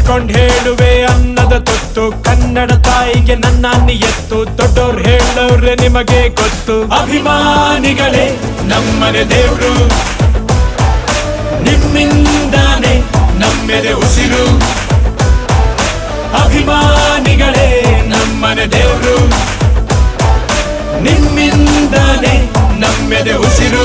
ಹಿಡ್ಕೊಂಡ್ ಹೇಳುವೆ ಅನ್ನದ ತೊತ್ತು ಕನ್ನಡ ತಾಯಿಗೆ ನನ್ನ ಅನ್ನಿ ಎತ್ತು ದೊಡ್ಡೋರ್ ಹೇಳೋರೆ ನಿಮಗೆ ಗೊತ್ತು ಅಭಿಮಾನಿಗಳೇ ನಮ್ಮನೆ ದೇವ್ರು ನಿಮ್ಮಿಂದಾನೆ ನಮ್ಮೆದೆ ಉಸಿರು ಅಭಿಮಾನಿಗಳೇ ನಮ್ಮನೆ ದೇವ್ರು ನಿಮ್ಮಿಂದಾನೆ ನಮ್ಮೆದೆ ಉಸಿರು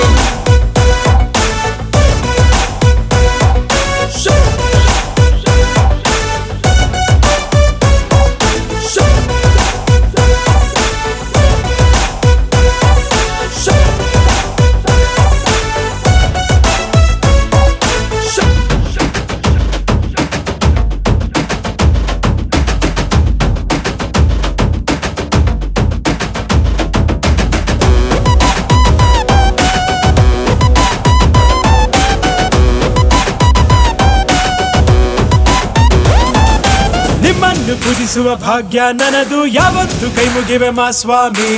ನಿಮ್ಮನ್ನು ಪೂಜಿಸುವ ಭಾಗ್ಯ ನನದು ಯಾವತ್ತು ಕೈ ಮುಗಿವೆ ಮಾ ಸ್ವಾಮಿ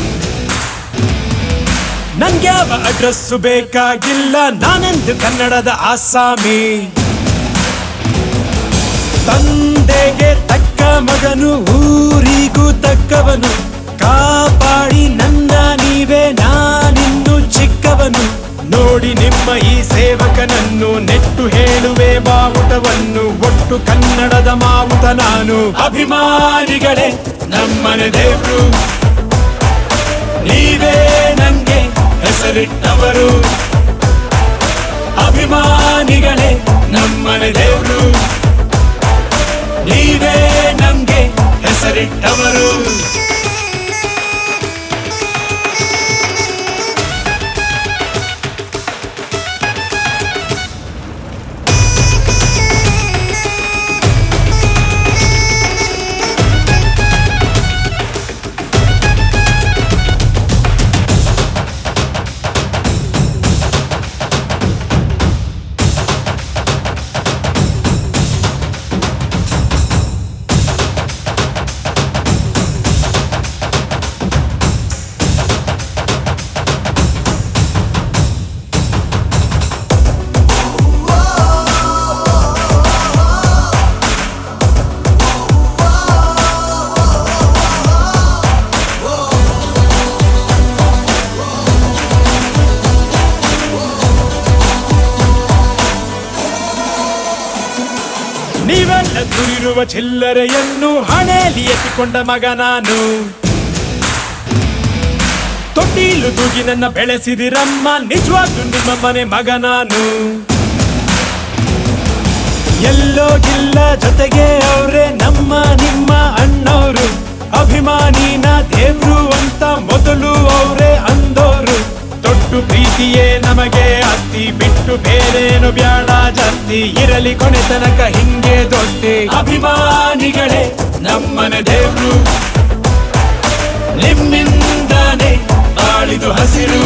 ನನ್ಗ್ಯಾವ ಅಡ್ರೆಸ್ಸು ಬೇಕಾಗಿಲ್ಲ ನಾನೆಂದು ಕನ್ನಡದ ಆಸಾಮಿ ತಂದೆಗೆ ತಕ್ಕ ಮಗನು ಊರಿಗೂ ತಕ್ಕವನು ಕಾಪಾಡಿ ನನ್ನ ನೀವೇ ನಾನಿನ್ನು ಚಿಕ್ಕವನು ನೋಡಿ ನಿಮ್ಮ ಈ ಸೇವಕನನ್ನು ನೆಟ್ಟು ಹೇಳುವೆ ಬಾವುಟವನ್ನು ಒಟ್ಟು ಕನ್ನಡದ ಮಾವುತ ನಾನು ಅಭಿಮಾನಿಗಳೇ ನಮ್ಮನೆ ದೇವ್ರು ನೀವೇ ನಂಗೆ ಹೆಸರಿಟ್ಟವರು ಅಭಿಮಾನಿಗಳೇ ನಮ್ಮನೆ ದೇವ್ರು ನೀವೇ ನಮ್ಗೆ ಹೆಸರಿಟ್ಟವರು ನೀವೆಲ್ಲ ದುಡಿರುವ ಚಿಲ್ಲರೆಯನ್ನು ಹಣೆಯಲ್ಲಿ ಎತ್ತಿಕೊಂಡ ಮಗ ನಾನು ತೊಟ್ಟಿಲು ತೂಗಿ ನನ್ನ ಬೆಳೆಸಿದಿರಮ್ಮ ನಿಜವಾಗ್ಲೂ ನಿಮ್ಮ ಮನೆ ಮಗ ನಾನು ಎಲ್ಲೋ ಇಲ್ಲ ಜೊತೆಗೆ ಅವ್ರೆ ನಮ್ಮ ನಿಮ್ಮ ಅಣ್ಣವರು ಅಭಿಮಾನಿನ ದೇವ್ರು ಅಂತ ಮೊದಲು ಅವರೇ ಅಂದೋರು ದೊಡ್ಡ ಪ್ರೀತಿಯೇ ನಮಗೆ ಅತ್ತಿ ಬಿಟ್ಟು ಬೇರೇನು ಬ್ಯಾಡ ಜಾಸ್ತಿ ಇರಲಿ ಕೊನೆ ತನಕ ಹಿಂಗೆ ದೊಡ್ಡಿ ಅಭಿಮಾನಿಗಳೇ ನಮ್ಮನೆ ದೇವ್ರು ನಿಮ್ಮಿಂದಾನೆ ಆಳಿದು ಹಸಿರು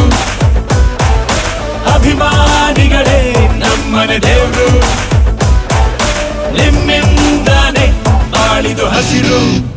ಅಭಿಮಾನಿಗಳೇ ನಮ್ಮನೆ ದೇವ್ರು ನಿಮ್ಮಿಂದಾನೆ ಆಳಿದು ಹಸಿರು